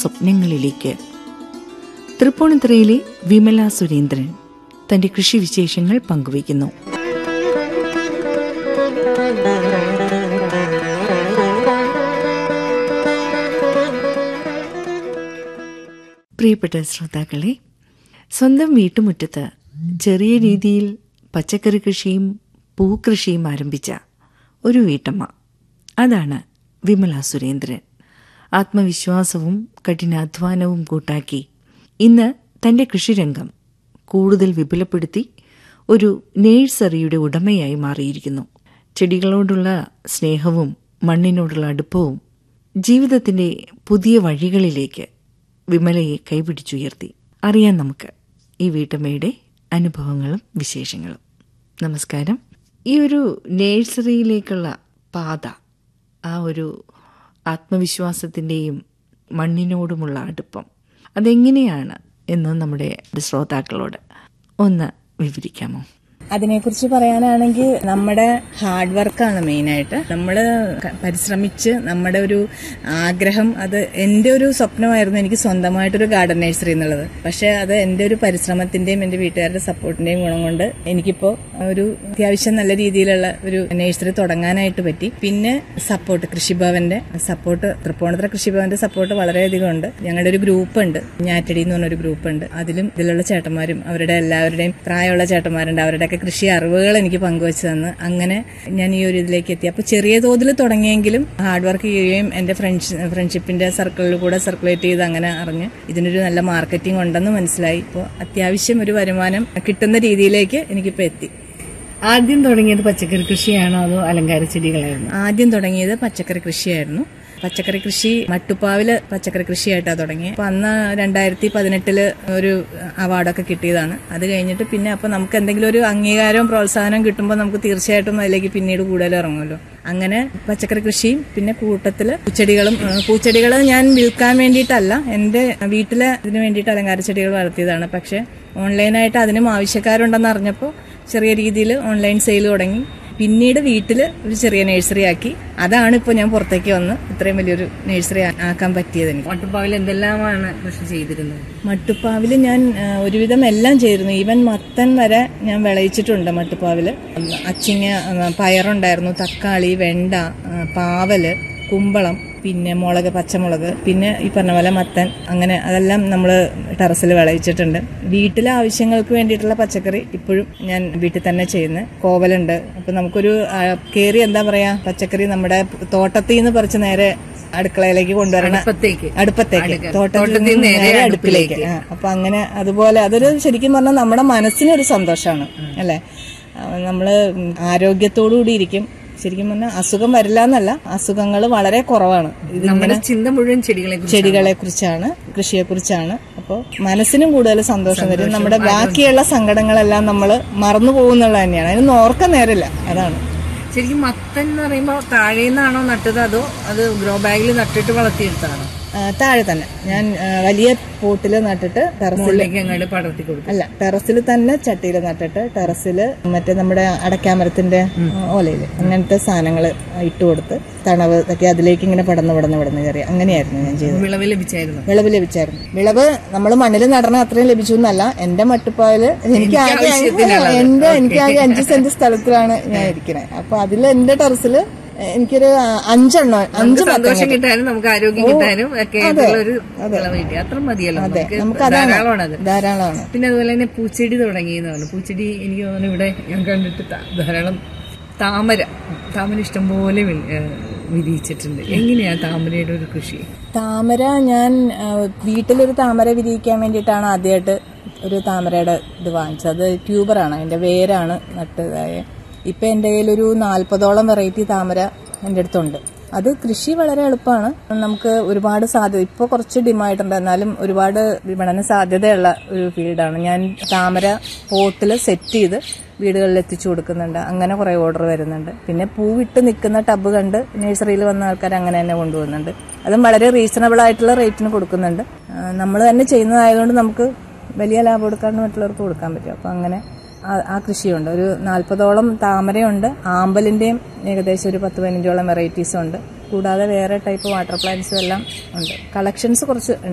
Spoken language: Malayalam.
സ്വപ്നങ്ങളിലേക്ക് തൃപ്പൂണിത്തുറയിലെ വിമല സുരേന്ദ്രൻ തന്റെ കൃഷിവിശേഷങ്ങൾ പങ്കുവയ്ക്കുന്നു പ്രിയപ്പെട്ട ശ്രോതാക്കളെ സ്വന്തം വീട്ടുമുറ്റത്ത് ചെറിയ രീതിയിൽ പച്ചക്കറി കൃഷിയും പൂക്കൃഷിയും ആരംഭിച്ച ഒരു വീട്ടമ്മ അതാണ് വിമല സുരേന്ദ്രൻ ആത്മവിശ്വാസവും കഠിനാധ്വാനവും കൂട്ടാക്കി ഇന്ന് തന്റെ കൃഷിരംഗം കൂടുതൽ വിപുലപ്പെടുത്തി ഒരു നേഴ്സറിയുടെ ഉടമയായി മാറിയിരിക്കുന്നു ചെടികളോടുള്ള സ്നേഹവും മണ്ണിനോടുള്ള അടുപ്പവും ജീവിതത്തിന്റെ പുതിയ വഴികളിലേക്ക് വിമലയെ കൈപിടിച്ചുയർത്തി അറിയാൻ നമുക്ക് ഈ വീട്ടമ്മയുടെ അനുഭവങ്ങളും വിശേഷങ്ങളും നമസ്കാരം ഈ ഒരു നേഴ്സറിയിലേക്കുള്ള പാത ആ ഒരു ആത്മവിശ്വാസത്തിൻ്റെയും മണ്ണിനോടുമുള്ള അടുപ്പം അതെങ്ങനെയാണ് എന്ന് നമ്മുടെ ശ്രോതാക്കളോട് ഒന്ന് വിവരിക്കാമോ അതിനെക്കുറിച്ച് പറയാനാണെങ്കിൽ നമ്മുടെ ഹാർഡ് വർക്കാണ് മെയിനായിട്ട് നമ്മൾ പരിശ്രമിച്ച് നമ്മുടെ ഒരു ആഗ്രഹം അത് എൻ്റെ ഒരു സ്വപ്നമായിരുന്നു എനിക്ക് സ്വന്തമായിട്ടൊരു ഗാർഡൻ നഴ്സറി എന്നുള്ളത് പക്ഷേ അത് എൻ്റെ ഒരു പരിശ്രമത്തിൻ്റെയും എൻ്റെ വീട്ടുകാരുടെ സപ്പോർട്ടിൻ്റെയും ഗുണം കൊണ്ട് എനിക്കിപ്പോൾ ഒരു അത്യാവശ്യം നല്ല രീതിയിലുള്ള ഒരു നഴ്സറി തുടങ്ങാനായിട്ട് പറ്റി പിന്നെ സപ്പോർട്ട് കൃഷിഭവന്റെ സപ്പോർട്ട് തൃപ്പൂണിത്തുറ കൃഷിഭവന്റെ സപ്പോർട്ട് വളരെയധികം ഉണ്ട് ഞങ്ങളുടെ ഒരു ഗ്രൂപ്പ് ഉണ്ട് ഞാറ്റടി എന്ന് പറഞ്ഞൊരു ഗ്രൂപ്പ് ഉണ്ട് അതിലും ഇതിലുള്ള ചേട്ടന്മാരും അവരുടെ എല്ലാവരുടെയും പ്രായമുള്ള ചേട്ടന്മാരുണ്ട് അവരുടെയൊക്കെ കൃഷി അറിവുകൾ എനിക്ക് പങ്കുവച്ചു തന്ന് അങ്ങനെ ഞാൻ ഈ ഒരു ഇതിലേക്ക് എത്തി അപ്പോൾ ചെറിയ തോതിൽ തുടങ്ങിയെങ്കിലും ഹാർഡ് വർക്ക് ചെയ്യുകയും എൻ്റെ ഫ്രണ്ട്സ് ഫ്രണ്ട്ഷിപ്പിന്റെ സർക്കിളിൽ കൂടെ സർക്കുലേറ്റ് ചെയ്ത് അങ്ങനെ അറിഞ്ഞ് ഇതിനൊരു നല്ല മാർക്കറ്റിംഗ് ഉണ്ടെന്ന് മനസ്സിലായി ഇപ്പോൾ അത്യാവശ്യം ഒരു വരുമാനം കിട്ടുന്ന രീതിയിലേക്ക് എനിക്കിപ്പോൾ എത്തി ആദ്യം തുടങ്ങിയത് പച്ചക്കറി കൃഷിയാണോ അതോ അലങ്കാര ചെടികളായിരുന്നു ആദ്യം തുടങ്ങിയത് പച്ചക്കറി കൃഷിയായിരുന്നു പച്ചക്കറി കൃഷി മട്ടുപ്പാവില് പച്ചക്കറി കൃഷിയായിട്ടാണ് തുടങ്ങിയത് അപ്പൊ അന്ന് രണ്ടായിരത്തി പതിനെട്ടില് ഒരു അവാർഡൊക്കെ കിട്ടിയതാണ് അത് കഴിഞ്ഞിട്ട് പിന്നെ അപ്പൊ നമുക്ക് എന്തെങ്കിലും ഒരു അംഗീകാരവും പ്രോത്സാഹനവും കിട്ടുമ്പോൾ നമുക്ക് തീർച്ചയായിട്ടും അതിലേക്ക് പിന്നീട് കൂടുതൽ ഇറങ്ങുമല്ലോ അങ്ങനെ പച്ചക്കറി കൃഷിയും പിന്നെ കൂട്ടത്തില് പൂച്ചെടികളും പൂച്ചെടികൾ ഞാൻ വിൽക്കാൻ വേണ്ടിയിട്ടല്ല എന്റെ വീട്ടിലെ ഇതിന് വേണ്ടിയിട്ട് അലങ്കാര ചെടികൾ വളർത്തിയതാണ് പക്ഷെ ഓൺലൈനായിട്ട് അതിനും ആവശ്യക്കാരുണ്ടെന്ന് അറിഞ്ഞപ്പോൾ ചെറിയ രീതിയിൽ ഓൺലൈൻ സെയിൽ തുടങ്ങി പിന്നീട് വീട്ടിൽ ഒരു ചെറിയ നഴ്സറി ആക്കി അതാണ് ഇപ്പോൾ ഞാൻ പുറത്തേക്ക് വന്ന് ഇത്രയും വലിയൊരു നഴ്സറി ആക്കാൻ പറ്റിയത് എനിക്ക് മട്ടുപ്പാവിൽ എന്തെല്ലാമാണ് കൃഷി ചെയ്തിരുന്നത് മട്ടുപ്പാവിൽ ഞാൻ ആ, ഒരുവിധം എല്ലാം ചെയ്തിരുന്നു ഈവൻ മത്തൻ വരെ ഞാൻ വിളയിച്ചിട്ടുണ്ട് മട്ടുപ്പാവിൽ അച്ചിങ്ങ ആ, പയറുണ്ടായിരുന്നു തക്കാളി വെണ്ട ആ, പാവല് കുമ്പളം പിന്നെ മുളക് പച്ചമുളക് പിന്നെ ഈ പറഞ്ഞ പോലെ മത്തൻ അങ്ങനെ അതെല്ലാം നമ്മൾ ടെറസിൽ വിളയിച്ചിട്ടുണ്ട് വീട്ടിലെ ആവശ്യങ്ങൾക്ക് വേണ്ടിയിട്ടുള്ള പച്ചക്കറി ഇപ്പോഴും ഞാൻ വീട്ടിൽ തന്നെ ചെയ്യുന്നത് കോവലുണ്ട് അപ്പൊ നമുക്കൊരു ആ, കേറി എന്താ പറയാ പച്ചക്കറി നമ്മുടെ തോട്ടത്തിൽ നിന്ന് പറിച്ച് നേരെ അടുക്കളയിലേക്ക് കൊണ്ടുവരണം അടുപ്പത്തേക്ക്. അടുപ്പത്തേക്ക് തോട്ടത്തിൽ നിന്ന് നേരെ അടുപ്പിലേക്ക് ആ, അപ്പൊ അങ്ങനെ അതുപോലെ അതൊരു ശരിക്കും പറഞ്ഞാൽ നമ്മുടെ മനസ്സിനൊരു സന്തോഷമാണ് അല്ലെ ആ, നമ്മള് ആരോഗ്യത്തോടു കൂടി ഇരിക്കും ശരിക്കും പറഞ്ഞാൽ അസുഖം വരില്ല എന്നല്ല അസുഖങ്ങൾ വളരെ കുറവാണ് ഇതിങ്ങനെ ചിന്ത മുഴുവൻ ചെടികളെ ചെടികളെ കുറിച്ചാണ് കൃഷിയെ കുറിച്ചാണ് അപ്പോൾ മനസ്സിനും കൂടുതൽ സന്തോഷം തരും നമ്മുടെ ബാക്കിയുള്ള സങ്കടങ്ങളെല്ലാം നമ്മൾ മറന്നു പോകുന്നുള്ള തന്നെയാണ് അതിനൊന്നും ഓർക്കാൻ നേരമില്ല അതാണ് ശരിക്കും മത്തൻ എന്ന് പറയുമ്പോൾ താഴേന്നാണോ നട്ടത് അതോ അത് ഗ്രോ ബാഗിൽ നട്ടിട്ട് വളർത്തിയെടുത്താണോ ആ, താഴെ തന്നെ ഞാൻ ആ, വലിയ പോട്ടിൽ നട്ടിട്ട് ടെറസിൽ മുകളിലേക്ക് അങ്ങോട്ട് പടർത്തി കൊടുക്കും അല്ല ടെറസിൽ തന്നെ ചട്ടിയിൽ നട്ടിട്ട് ടെറസിൽ മറ്റേ നമ്മുടെ അടയ്ക്കാമരത്തിന്റെ ഓലയില് അങ്ങനത്തെ സാധനങ്ങൾ ഇട്ട് കൊടുത്ത് തണവ് ഇതൊക്കെ അതിലേക്ക് ഇങ്ങനെ പടന്ന് പടന്ന് പടന്ന് കയറി അങ്ങനെയായിരുന്നു ഞാൻ ചെയ്തത് വിളവ് ലഭിച്ചായിരുന്നു വിളവ് ലഭിച്ചായിരുന്നു വിളവ് നമ്മൾ മണ്ണിൽ നടണ അത്രയും ലഭിച്ചു എന്നല്ല എന്റെ മട്ടുപ്പായല് എനിക്ക് ആകെ എന്റെ എനിക്ക് ആകെ അഞ്ച് സെന്റ് സ്ഥലത്തിലാണ് ഞാൻ ഇരിക്കുന്നത് അപ്പൊ അതിൽ എന്റെ ടെറസിൽ എനിക്കൊരു അഞ്ചെണ്ണം അഞ്ച് മത്തങ്ങ സന്തോഷം കിട്ടാനും നമുക്ക് ആരോഗ്യം കിട്ടാനും ഒക്കെ ആയിട്ടുള്ള ഒരു വിളവ് കിട്ടി അത്ര മതിയല്ലോ നമുക്ക് നമുക്ക് അതാണ് ധാരാളമാണത് ധാരാളമാണ് പിന്നെ അതുപോലെ തന്നെ പൂച്ചെടി തുടങ്ങിയെന്നാണ് പൂച്ചെടി എനിക്ക് തോന്നുന്നു ഇവിടെ ഞാൻ കണ്ടിട്ട് ത- ധാരാളം താമര താമര ഇഷ്ടംപോലെ വി- ഏഹ് വിരിയിച്ചിട്ടുണ്ട് എങ്ങനെയാ താമരയുടെ ഒരു കൃഷി താമര ഞാൻ ആ, വീട്ടിലൊരു താമര വിരിയിക്കാൻ വേണ്ടിയിട്ടാണ് ആദ്യമായിട്ട് ഒരു താമരയുടെ ഇത് വാങ്ങിച്ചത് അത് ട്യൂബറാണ് അതിന്റെ വേരാണ് നട്ടതായ ഇപ്പൊ എന്റെ കയ്യിലൊരു നാൽപ്പതോളം വെറൈറ്റി താമര എൻ്റെ അടുത്തുണ്ട് അത് കൃഷി വളരെ എളുപ്പമാണ് നമുക്ക് ഒരുപാട് സാധ്യത ഇപ്പോൾ കുറച്ച് ഡിമായിട്ടുണ്ട് എന്നാലും ഒരുപാട് വിപണന സാധ്യതയുള്ള ഒരു ഫീൽഡാണ് ഞാൻ താമര പോട്ടിൽ സെറ്റ് ചെയ്ത് വീടുകളിൽ എത്തിച്ചു കൊടുക്കുന്നുണ്ട് അങ്ങനെ കുറേ ഓർഡർ വരുന്നുണ്ട് പിന്നെ പൂവിട്ട് നിൽക്കുന്ന ടബ് കണ്ട് നഴ്സറിയിൽ വന്ന ആൾക്കാർ അങ്ങനെ തന്നെ കൊണ്ടുപോകുന്നുണ്ട് അതും വളരെ റീസണബിൾ ആയിട്ടുള്ള റേറ്റിന് കൊടുക്കുന്നുണ്ട് നമ്മൾ തന്നെ ചെയ്യുന്നതായതുകൊണ്ട് നമുക്ക് വലിയ ലാഭം കൊടുക്കാണ്ട് മറ്റുള്ളവർക്ക് കൊടുക്കാൻ പറ്റും അപ്പോൾ അങ്ങനെ ആ- ആ കൃഷിയുണ്ട് ഒരു നാൽപ്പതോളം താമരയുണ്ട് ആമ്പലിന്റെയും ഏകദേശം ഒരു പത്ത് പതിനഞ്ചോളം വെറൈറ്റീസും ഉണ്ട് കൂടാതെ വേറെ ടൈപ്പ് വാട്ടർ പ്ലാന്റ്സും എല്ലാം ഉണ്ട് കളക്ഷൻസ് കുറച്ച്